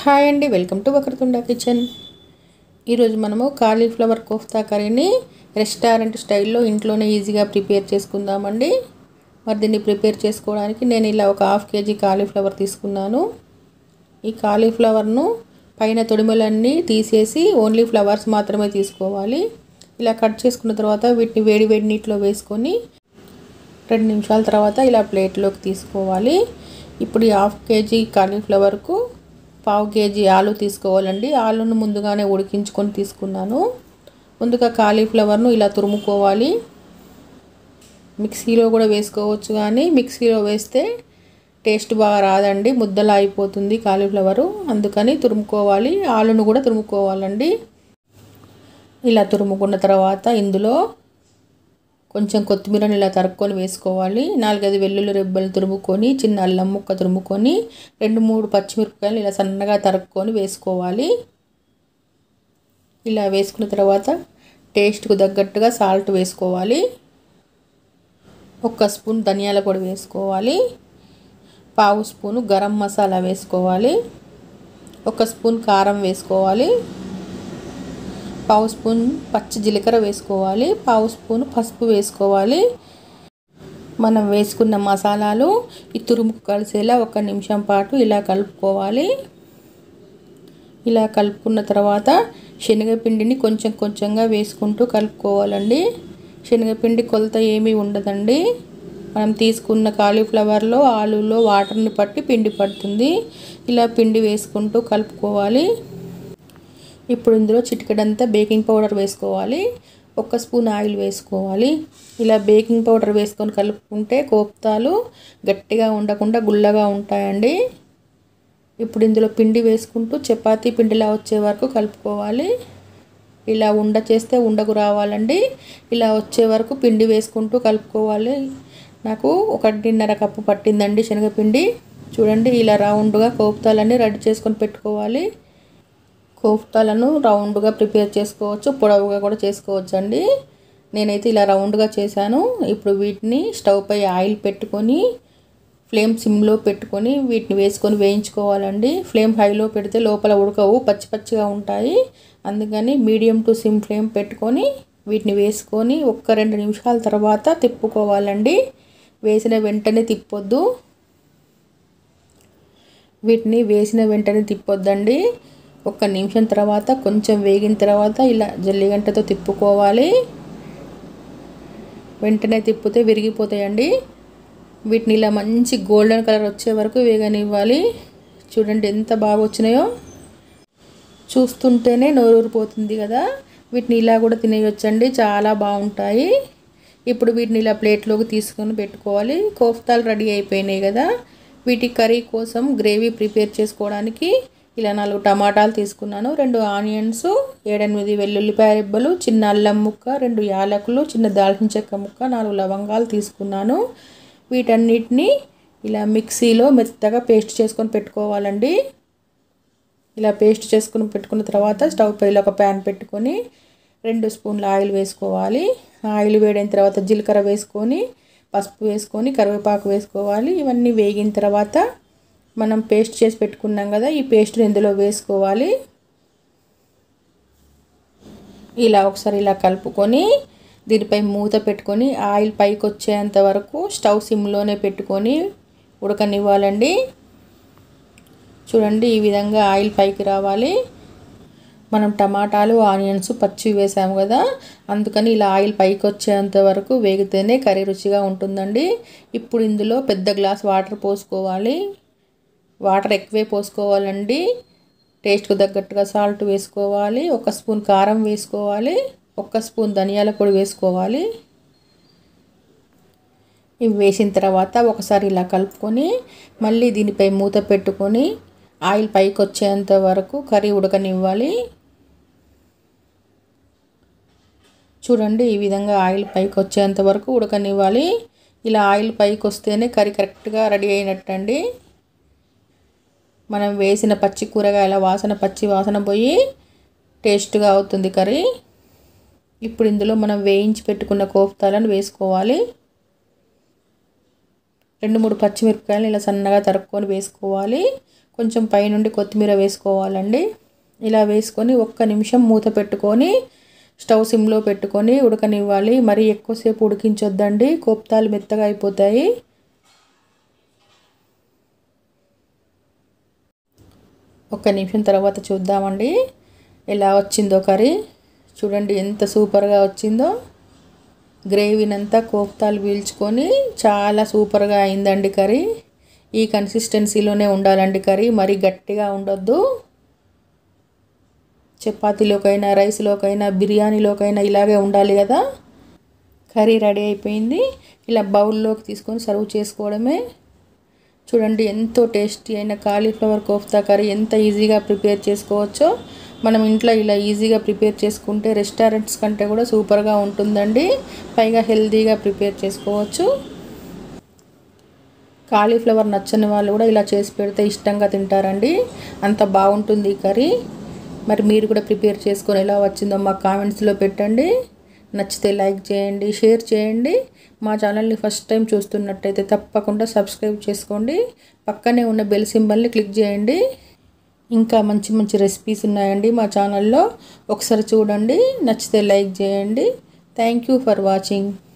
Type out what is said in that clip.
hi అండి welcome to Vakratunda kitchen ఈరోజు మనము కాలీఫ్లవర్ కోఫ్తా కర్రీని రెస్టారెంట్ స్టైల్లో ఇంట్లోనే ఈజీగా ప్రిపేర్ చేసుకుందామండి మరి దీన్ని ప్రిపేర్ చేసుకోవడానికి నేను ఇలా ఒక హాఫ్ కేజీ కాలీఫ్లవర్ తీసుకున్నాను ఈ కాలీఫ్లవర్ను పైన తొడిమలన్నీ తీసేసి ఓన్లీ ఫ్లవర్స్ మాత్రమే తీసుకోవాలి ఇలా కట్ చేసుకున్న తర్వాత వీటిని వేడి వేడి నీటిలో వేసుకొని రెండు నిమిషాల తర్వాత ఇలా ప్లేట్లోకి తీసుకోవాలి ఇప్పుడు ఈ హాఫ్ కేజీ కాలీఫ్లవర్కు పావు కేజీ ఆలు తీసుకోవాలండి ఆలును ముందుగానే ఉడికించుకొని తీసుకున్నాను ముందుగా కాలీఫ్లవర్ను ఇలా తురుముకోవాలి మిక్సీలో కూడా వేసుకోవచ్చు కానీ మిక్సీలో వేస్తే టేస్ట్ బాగా రాదండి ముద్దలా అయిపోతుంది కాలీఫ్లవరు అందుకని తురుముకోవాలి ఆలును కూడా తురుముకోవాలండి ఇలా తురుముకున్న తర్వాత ఇందులో కొంచెం కొత్తిమీరని ఇలా తరుక్కొని వేసుకోవాలి నాలుగైదు వెల్లుల్లి రెబ్బలు తురుముకొని చిన్న అల్లం ముక్క తురుముకొని రెండు మూడు పచ్చిమిరపకాయలు ఇలా సన్నగా తరుక్కొని వేసుకోవాలి ఇలా వేసుకున్న తర్వాత టేస్ట్కు తగ్గట్టుగా సాల్ట్ వేసుకోవాలి ఒక స్పూన్ ధనియాల పొడి వేసుకోవాలి పావు స్పూను గరం మసాలా వేసుకోవాలి ఒక స్పూన్ కారం వేసుకోవాలి పావు స్పూన్ పచ్చి జీలకర్ర వేసుకోవాలి పావు స్పూన్ పసుపు వేసుకోవాలి మనం వేసుకున్న మసాలాలు ఈ తురుముకు కలిసేలా ఒక నిమిషం పాటు ఇలా కలుపుకోవాలి ఇలా కలుపుకున్న తర్వాత శనగపిండిని కొంచెం కొంచెంగా వేసుకుంటూ కలుపుకోవాలండి శనగపిండి కొలత ఏమీ ఉండదండి మనం తీసుకున్న కాలీఫ్లవర్లో ఆలులో వాటర్ని పట్టి పిండి పడుతుంది ఇలా పిండి వేసుకుంటూ కలుపుకోవాలి ఇప్పుడు ఇందులో చిటికెడంతా బేకింగ్ పౌడర్ వేసుకోవాలి ఒక స్పూన్ ఆయిల్ వేసుకోవాలి ఇలా బేకింగ్ పౌడర్ వేసుకొని కలుపుకుంటే కోప్తాలు గట్టిగా ఉండకుండా గుల్లగా ఉంటాయండి ఇప్పుడు ఇందులో పిండి వేసుకుంటూ చపాతీ పిండిలా వచ్చే వరకు కలుపుకోవాలి ఇలా ఉండ చేస్తే ఉండకు రావాలండి ఇలా వచ్చే వరకు పిండి వేసుకుంటూ కలుపుకోవాలి నాకు ఒకటిన్నర కప్పు పట్టిందండి శనగపిండి చూడండి ఇలా రౌండ్గా కోప్తాలన్నీ రెడీ చేసుకొని పెట్టుకోవాలి కోఫ్తాలను రౌండ్గా ప్రిపేర్ చేసుకోవచ్చు పొడవుగా కూడా చేసుకోవచ్చు అండి నేనైతే ఇలా రౌండ్గా చేశాను ఇప్పుడు వీటిని స్టవ్ పై ఆయిల్ పెట్టుకొని ఫ్లేమ్ సిమ్లో పెట్టుకొని వీటిని వేసుకొని వేయించుకోవాలండి ఫ్లేమ్ హైలో పెడితే లోపల ఉడకవు పచ్చి పచ్చిగా ఉంటాయి అందుకని మీడియం టు సిమ్ ఫ్లేమ్ పెట్టుకొని వీటిని వేసుకొని ఒక్క రెండు నిమిషాల తర్వాత తిప్పుకోవాలండి వేసిన వెంటనే తిప్పొద్దు వీటిని వేసిన వెంటనే తిప్పొద్దండి ఒక్క నిమిషం తర్వాత కొంచెం వేగిన తర్వాత ఇలా జల్లిగంటతో తిప్పుకోవాలి వెంటనే తిప్పితే విరిగిపోతాయండి వీటిని ఇలా మంచి గోల్డెన్ కలర్ వచ్చే వరకు వేగనివ్వాలి చూడండి ఎంత బాగా వచ్చినాయో చూస్తుంటేనే నోరూరిపోతుంది కదా వీటిని ఇలా కూడా తినేయొచ్చండి చాలా బాగుంటాయి ఇప్పుడు వీటిని ఇలా ప్లేట్లోకి తీసుకొని పెట్టుకోవాలి కోఫ్తాలు రెడీ అయిపోయినాయి కదా వీటి కర్రీ కోసం గ్రేవీ ప్రిపేర్ చేసుకోవడానికి ఇలా నాలుగు టమాటాలు తీసుకున్నాను రెండు ఆనియన్స్ ఏడెనిమిది వెల్లుల్లిపాయ రెబ్బలు చిన్న అల్లం ముక్క రెండు యాలకులు చిన్న దాల్చిన చెక్క ముక్క నాలుగు లవంగాలు తీసుకున్నాను వీటన్నిటిని ఇలా మిక్సీలో మెత్తగా పేస్ట్ చేసుకొని పెట్టుకోవాలండి ఇలా పేస్ట్ చేసుకుని పెట్టుకున్న తర్వాత స్టవ్ పైలో ఒక ప్యాన్ పెట్టుకొని రెండు స్పూన్ల ఆయిల్ వేసుకోవాలి ఆయిల్ వేడైన తర్వాత జీలకర్ర వేసుకొని పసుపు వేసుకొని కరివేపాకు వేసుకోవాలి ఇవన్నీ వేగిన తర్వాత మనం పేస్ట్ చేసి పెట్టుకున్నాం కదా ఈ పేస్ట్ని ఇందులో వేసుకోవాలి ఇలా ఒకసారి ఇలా కలుపుకొని దీనిపై మూత పెట్టుకొని ఆయిల్ పైకి వచ్చేంత వరకు స్టవ్ సిమ్లోనే పెట్టుకొని ఉడకనివ్వాలండి చూడండి ఈ విధంగా ఆయిల్ పైకి రావాలి మనం టమాటాలు ఆనియన్స్ పచ్చి వేసాము కదా అందుకని ఇలా ఆయిల్ పైకి వచ్చేంత వరకు వేగితేనే కర్రీ రుచిగా ఉంటుందండి ఇప్పుడు ఇందులో పెద్ద గ్లాస్ వాటర్ పోసుకోవాలి వాటర్ ఎక్కువే పోసుకోవాలండి టేస్ట్కు తగ్గట్టుగా సాల్ట్ వేసుకోవాలి ఒక స్పూన్ కారం వేసుకోవాలి ఒక స్పూన్ ధనియాల పొడి వేసుకోవాలి ఇవి వేసిన తర్వాత ఒకసారి ఇలా కలుపుకొని మళ్ళీ దీనిపై మూత పెట్టుకొని ఆయిల్ పైకి వచ్చేంత వరకు కర్రీ ఉడకనివ్వాలి చూడండి ఈ విధంగా ఆయిల్ పైకి వచ్చేంత వరకు ఉడకనివ్వాలి ఇలా ఆయిల్ పైకి వస్తేనే కర్రీ కరెక్ట్గా రెడీ అయినట్టండి మనం వేసిన పచ్చి కూరగాయల వాసన పచ్చి వాసన పోయి టేస్ట్గా అవుతుంది కర్రీ ఇప్పుడు ఇందులో మనం వేయించి పెట్టుకున్న కోఫ్తాలను వేసుకోవాలి రెండు మూడు పచ్చిమిరపకాయలు ఇలా సన్నగా తరుక్కొని వేసుకోవాలి కొంచెం పైనుండి కొత్తిమీర వేసుకోవాలండి ఇలా వేసుకొని ఒక్క నిమిషం మూత పెట్టుకొని స్టవ్ సిమ్లో పెట్టుకొని ఉడకనివ్వాలి మరీ ఎక్కువసేపు ఉడికించొద్దండి కోప్తాలు మెత్తగా అయిపోతాయి ఒక్క నిమిషం తర్వాత చూద్దామండి ఎలా వచ్చిందో కర్రీ చూడండి ఎంత సూపర్గా వచ్చిందో గ్రేవీనంతా కోఫ్తాలు పీల్చుకొని చాలా సూపర్గా అయిందండి కర్రీ ఈ కన్సిస్టెన్సీలోనే ఉండాలండి కర్రీ మరీ గట్టిగా ఉండొద్దు చపాతీలోకైనా రైస్లోకైనా బిర్యానీలోకైనా ఇలాగే ఉండాలి కదా కర్రీ రెడీ అయిపోయింది ఇలా బౌల్లోకి తీసుకొని సర్వ్ చేసుకోవడమే చూడండి ఎంతో టేస్టీ అయిన కాలీఫ్లవర్ కోఫ్తా కర్రీ ఎంత ఈజీగా ప్రిపేర్ చేసుకోవచ్చో మనం ఇంట్లో ఇలా ఈజీగా ప్రిపేర్ చేసుకుంటే రెస్టారెంట్స్ కంటే కూడా సూపర్గా ఉంటుందండి పైగా హెల్తీగా ప్రిపేర్ చేసుకోవచ్చు కాలీఫ్లవర్ నచ్చని వాళ్ళు కూడా ఇలా చేసి పెడితే ఇష్టంగా తింటారండి అంత బాగుంటుంది ఈ కర్రీ మరి మీరు కూడా ప్రిపేర్ చేసుకొని ఎలా వచ్చిందో మా కామెంట్స్లో పెట్టండి నచ్చితే లైక్ చేయండి షేర్ చేయండి మా ఛానల్ని ఫస్ట్ టైం చూస్తున్నట్టయితే తప్పకుండా సబ్స్క్రైబ్ చేసుకోండి పక్కనే ఉన్న బెల్ సింబల్ని క్లిక్ చేయండి ఇంకా మంచి మంచి రెసిపీస్ ఉన్నాయండి మా ఛానల్లో ఒకసారి చూడండి నచ్చితే లైక్ చేయండి థ్యాంక్ యూ ఫర్ వాచింగ్